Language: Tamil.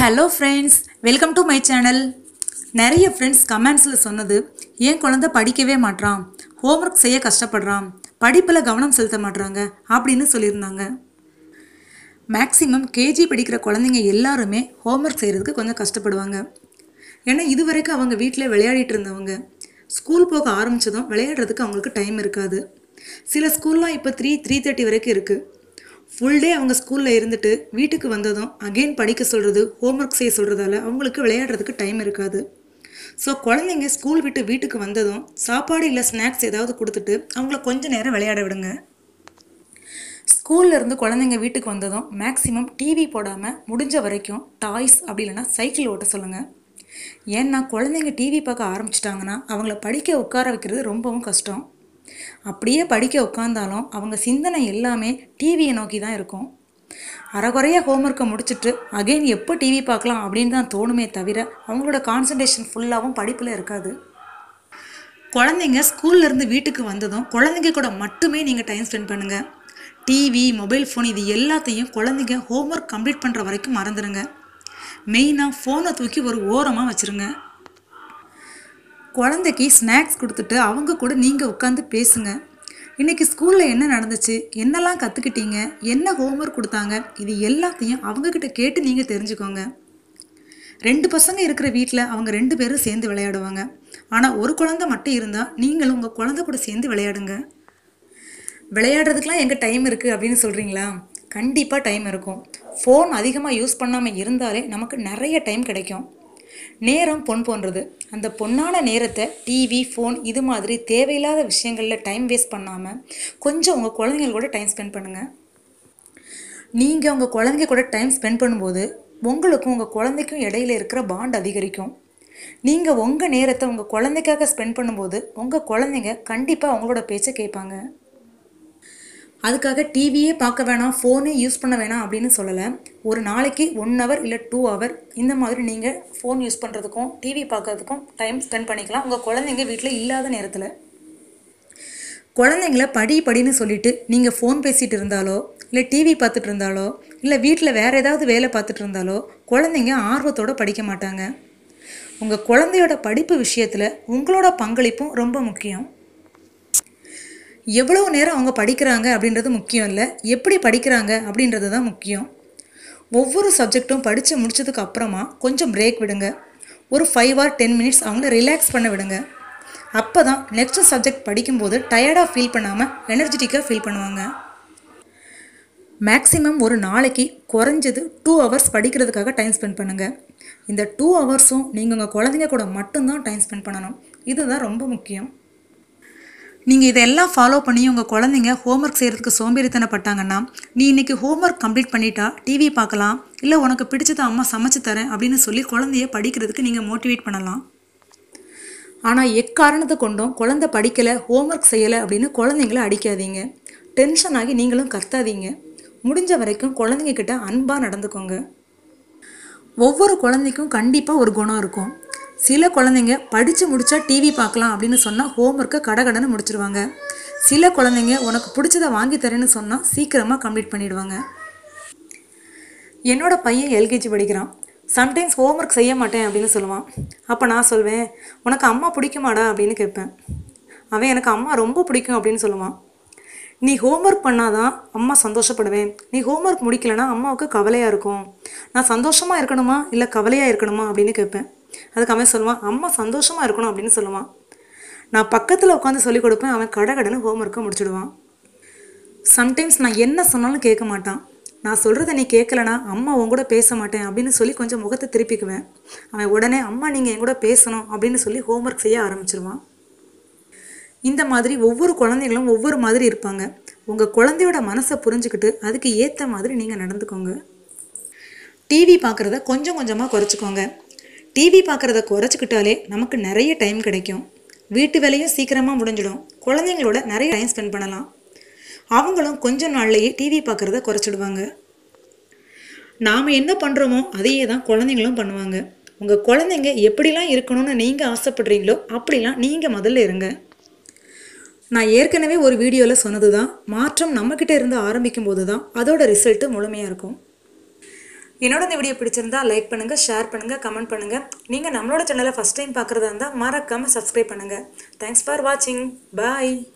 hello friends welcome to my channel நிறைய ஃப்ரெண்ட்ஸ் கமெண்ட்ஸில் சொன்னது என் குழந்தை படிக்கவே மாட்றான் ஹோம்ஒர்க் செய்ய கஷ்டப்படுறான் படிப்பில் கவனம் செலுத்த மாட்றாங்க அப்படின்னு சொல்லியிருந்தாங்க மேக்ஸிமம் கேஜி படிக்கிற குழந்தைங்க எல்லாருமே ஹோம்ஒர்க் செய்கிறதுக்கு கொஞ்சம் கஷ்டப்படுவாங்க ஏன்னா இது வரைக்கும் அவங்க வீட்டில் விளையாடிட்டு இருந்தவங்க ஸ்கூல் போக ஆரம்பித்ததும் விளையாடுறதுக்கு அவங்களுக்கு டைம் இருக்காது சில ஸ்கூல்லாம் இப்போ த்ரீ த்ரீ தேர்ட்டி வரைக்கும் இருக்குது ஃபுல் டே அவங்க ஸ்கூலில் இருந்துட்டு வீட்டுக்கு வந்ததும் அகெயின் படிக்க சொல்கிறது ஹோம்ஒர்க் செய்ய சொல்கிறதால அவங்களுக்கு விளையாடுறதுக்கு டைம் இருக்காது ஸோ குழந்தைங்க ஸ்கூல் விட்டு வீட்டுக்கு வந்ததும் சாப்பாடு இல்லை ஸ்நாக்ஸ் ஏதாவது கொடுத்துட்டு அவங்கள கொஞ்ச நேரம் விளையாட விடுங்க ஸ்கூல்ல இருந்து குழந்தைங்க வீட்டுக்கு வந்ததும் மேக்ஸிமம் டிவி போடாமல் முடிஞ்ச வரைக்கும் டாய்ஸ் அப்படி இல்லைன்னா சைக்கிள் ஓட்ட சொல்லுங்கள் ஏன்னா குழந்தைங்க டிவி பார்க்க ஆரம்பிச்சிட்டாங்கன்னா அவங்கள படிக்க உட்கார வைக்கிறது ரொம்பவும் கஷ்டம் அப்படியே படிக்க உட்காந்தாலும் அவங்க சிந்தனை எல்லாமே டிவியை நோக்கி தான் இருக்கும் அறகுறைய ஹோம்ஒர்க்கை முடிச்சுட்டு அகைன் எப்போ டிவி பார்க்கலாம் அப்படின்னு தான் தோணுமே தவிர அவங்களோட கான்சன்ட்ரேஷன் ஃபுல்லாகவும் படிப்பில் இருக்காது குழந்தைங்க ஸ்கூல்ல இருந்து வீட்டுக்கு வந்ததும் குழந்தைங்க கூட மட்டுமே நீங்கள் டைம் ஸ்பெண்ட் பண்ணுங்கள் டிவி மொபைல் ஃபோன் இது எல்லாத்தையும் குழந்தைங்க ஹோம்ஒர்க் கம்ப்ளீட் பண்ணுற வரைக்கும் மறந்துடுங்க மெயினாக ஃபோனை தூக்கி ஒரு ஓரமாக வச்சுருங்க குழந்தைக்கு ஸ்நாக்ஸ் கொடுத்துட்டு அவங்க கூட நீங்கள் உட்காந்து பேசுங்க இன்றைக்கி ஸ்கூலில் என்ன நடந்துச்சு என்னெல்லாம் கற்றுக்கிட்டீங்க என்ன ஹோம்ஒர்க் கொடுத்தாங்க இது எல்லாத்தையும் அவங்கக்கிட்ட கேட்டு நீங்கள் தெரிஞ்சுக்கோங்க ரெண்டு பசங்க இருக்கிற வீட்டில் அவங்க ரெண்டு பேரும் சேர்ந்து விளையாடுவாங்க ஆனால் ஒரு குழந்தை மட்டும் இருந்தால் நீங்களும் உங்கள் குழந்தை கூட சேர்ந்து விளையாடுங்க விளையாடுறதுக்கெலாம் எங்கே டைம் இருக்குது அப்படின்னு சொல்கிறீங்களா கண்டிப்பாக டைம் இருக்கும் ஃபோன் அதிகமாக யூஸ் பண்ணாமல் இருந்தாலே நமக்கு நிறைய டைம் கிடைக்கும் நேரம் பொன் போன்றது அந்த பொன்னான நேரத்தை டிவி ஃபோன் இது மாதிரி தேவையில்லாத விஷயங்களில் டைம் வேஸ்ட் பண்ணாமல் கொஞ்சம் உங்கள் குழந்தைங்க கூட டைம் ஸ்பெண்ட் பண்ணுங்கள் நீங்கள் உங்கள் குழந்தைங்க கூட டைம் ஸ்பெண்ட் பண்ணும்போது உங்களுக்கும் உங்கள் குழந்தைக்கும் இடையில இருக்கிற பாண்ட் அதிகரிக்கும் நீங்கள் உங்கள் நேரத்தை உங்கள் குழந்தைக்காக ஸ்பெண்ட் பண்ணும்போது உங்கள் குழந்தைங்க கண்டிப்பாக அவங்களோட பேச்சை கேட்பாங்க அதுக்காக டிவியே பார்க்க வேணாம் ஃபோனே யூஸ் பண்ண வேணாம் அப்படின்னு சொல்லலை ஒரு நாளைக்கு ஒன் ஹவர் இல்லை டூ ஹவர் இந்த மாதிரி நீங்கள் ஃபோன் யூஸ் பண்ணுறதுக்கும் டிவி பார்க்கறதுக்கும் டைம் ஸ்பெண்ட் பண்ணிக்கலாம் உங்கள் குழந்தைங்க வீட்டில் இல்லாத நேரத்தில் குழந்தைங்கள படி படின்னு சொல்லிட்டு நீங்கள் ஃபோன் பேசிகிட்டு இருந்தாலோ இல்லை டிவி பார்த்துட்டு இருந்தாலோ இல்லை வீட்டில் வேறு ஏதாவது வேலை பார்த்துட்டு இருந்தாலோ குழந்தைங்க ஆர்வத்தோடு படிக்க மாட்டாங்க உங்கள் குழந்தையோட படிப்பு விஷயத்தில் உங்களோட பங்களிப்பும் ரொம்ப முக்கியம் எவ்வளோ நேரம் அவங்க படிக்கிறாங்க அப்படின்றது முக்கியம் இல்லை எப்படி படிக்கிறாங்க அப்படின்றது தான் முக்கியம் ஒவ்வொரு சப்ஜெக்ட்டும் படித்து முடிச்சதுக்கு அப்புறமா கொஞ்சம் பிரேக் விடுங்க ஒரு ஃபைவ் ஆர் டென் மினிட்ஸ் அவங்கள ரிலாக்ஸ் பண்ண விடுங்க அப்போ தான் நெக்ஸ்ட் சப்ஜெக்ட் படிக்கும்போது டயர்டாக ஃபீல் பண்ணாமல் எனர்ஜெட்டிக்காக ஃபீல் பண்ணுவாங்க மேக்ஸிமம் ஒரு நாளைக்கு குறைஞ்சது டூ ஹவர்ஸ் படிக்கிறதுக்காக டைம் ஸ்பெண்ட் பண்ணுங்கள் இந்த டூ ஹவர்ஸும் நீங்கள் உங்கள் குழந்தைங்க கூட மட்டும்தான் டைம் ஸ்பெண்ட் பண்ணணும் இதுதான் ரொம்ப முக்கியம் நீங்கள் இதெல்லாம் ஃபாலோ பண்ணி உங்கள் குழந்தைங்க ஹோம்ஒர்க் செய்கிறதுக்கு சோம்பேறித்தனப்பட்டாங்கன்னா நீ இன்றைக்கி ஹோம்ஒர்க் கம்ப்ளீட் பண்ணிட்டா டிவி பார்க்கலாம் இல்லை உனக்கு பிடிச்சதை அம்மா சமைச்சு தரேன் அப்படின்னு சொல்லி குழந்தைய படிக்கிறதுக்கு நீங்கள் மோட்டிவேட் பண்ணலாம் ஆனால் எக்காரணத்தை கொண்டும் குழந்தை படிக்கலை ஹோம்ஒர்க் செய்யலை அப்படின்னு குழந்தைங்கள அடிக்காதீங்க டென்ஷன் ஆகி நீங்களும் கத்தாதீங்க முடிஞ்ச வரைக்கும் குழந்தைங்க கிட்ட அன்பாக நடந்துக்கோங்க ஒவ்வொரு குழந்தைக்கும் கண்டிப்பாக ஒரு குணம் இருக்கும் சில குழந்தைங்க படித்து முடித்தா டிவி பார்க்கலாம் அப்படின்னு சொன்னால் ஹோம்ஒர்க்கை கடகடன்னு முடிச்சிருவாங்க சில குழந்தைங்க உனக்கு பிடிச்சதை வாங்கி தரேன்னு சொன்னால் சீக்கிரமாக கம்ப்ளீட் பண்ணிடுவாங்க என்னோட பையன் எல்கேஜி படிக்கிறான் சம்டைம்ஸ் ஹோம்ஒர்க் செய்ய மாட்டேன் அப்படின்னு சொல்லுவான் அப்போ நான் சொல்வேன் உனக்கு அம்மா பிடிக்குமாடா அப்படின்னு கேட்பேன் அவன் எனக்கு அம்மா ரொம்ப பிடிக்கும் அப்படின்னு சொல்லுவான் நீ ஹோம்ஒர்க் பண்ணாதான் அம்மா சந்தோஷப்படுவேன் நீ ஹோம்ஒர்க் முடிக்கலைன்னா அம்மாவுக்கு கவலையாக இருக்கும் நான் சந்தோஷமாக இருக்கணுமா இல்லை கவலையாக இருக்கணுமா அப்படின்னு கேட்பேன் அதுக்கு அவன் சொல்லுவான் அம்மா சந்தோஷமாக இருக்கணும் அப்படின்னு சொல்லுவான் நான் பக்கத்தில் உட்காந்து சொல்லிக் கொடுப்பேன் அவன் கடகடன்னு ஹோம்ஒர்க்கை முடிச்சிடுவான் சம்டைம்ஸ் நான் என்ன சொன்னாலும் கேட்க மாட்டான் நான் சொல்கிறத நீ கேட்கலனா அம்மா உன் கூட பேச மாட்டேன் அப்படின்னு சொல்லி கொஞ்சம் முகத்தை திருப்பிக்குவேன் அவன் உடனே அம்மா நீங்கள் என் கூட பேசணும் அப்படின்னு சொல்லி ஹோம்ஒர்க் செய்ய ஆரம்பிச்சிருவான் இந்த மாதிரி ஒவ்வொரு குழந்தைகளும் ஒவ்வொரு மாதிரி இருப்பாங்க உங்கள் குழந்தையோட மனசை புரிஞ்சுக்கிட்டு அதுக்கு ஏற்ற மாதிரி நீங்கள் நடந்துக்கோங்க டிவி பார்க்குறத கொஞ்சம் கொஞ்சமாக குறைச்சிக்கோங்க டிவி பார்க்குறத குறைச்சிக்கிட்டாலே நமக்கு நிறைய டைம் கிடைக்கும் வீட்டு வேலையும் சீக்கிரமாக முடிஞ்சிடும் குழந்தைங்களோட நிறைய டைம் ஸ்பெண்ட் பண்ணலாம் அவங்களும் கொஞ்ச நாள்லேயே டிவி பார்க்குறத குறைச்சிடுவாங்க நாம் என்ன பண்ணுறோமோ அதையே தான் குழந்தைங்களும் பண்ணுவாங்க உங்கள் குழந்தைங்க எப்படிலாம் இருக்கணும்னு நீங்கள் ஆசைப்படுறீங்களோ அப்படிலாம் நீங்கள் முதல்ல இருங்க நான் ஏற்கனவே ஒரு வீடியோவில் சொன்னது தான் மாற்றம் நம்மக்கிட்ட இருந்து ஆரம்பிக்கும் போது தான் அதோட ரிசல்ட்டு முழுமையாக இருக்கும் என்னோட இந்த வீடியோ பிடிச்சிருந்தா லைக் பண்ணுங்கள் ஷேர் பண்ணுங்கள் கமெண்ட் பண்ணுங்கள் நீங்கள் நம்மளோட சேனலை ஃபஸ்ட் டைம் பார்க்குறதா இருந்தால் மறக்காமல் சப்ஸ்கிரைப் பண்ணுங்கள் தேங்க்ஸ் ஃபார் வாட்சிங் பாய்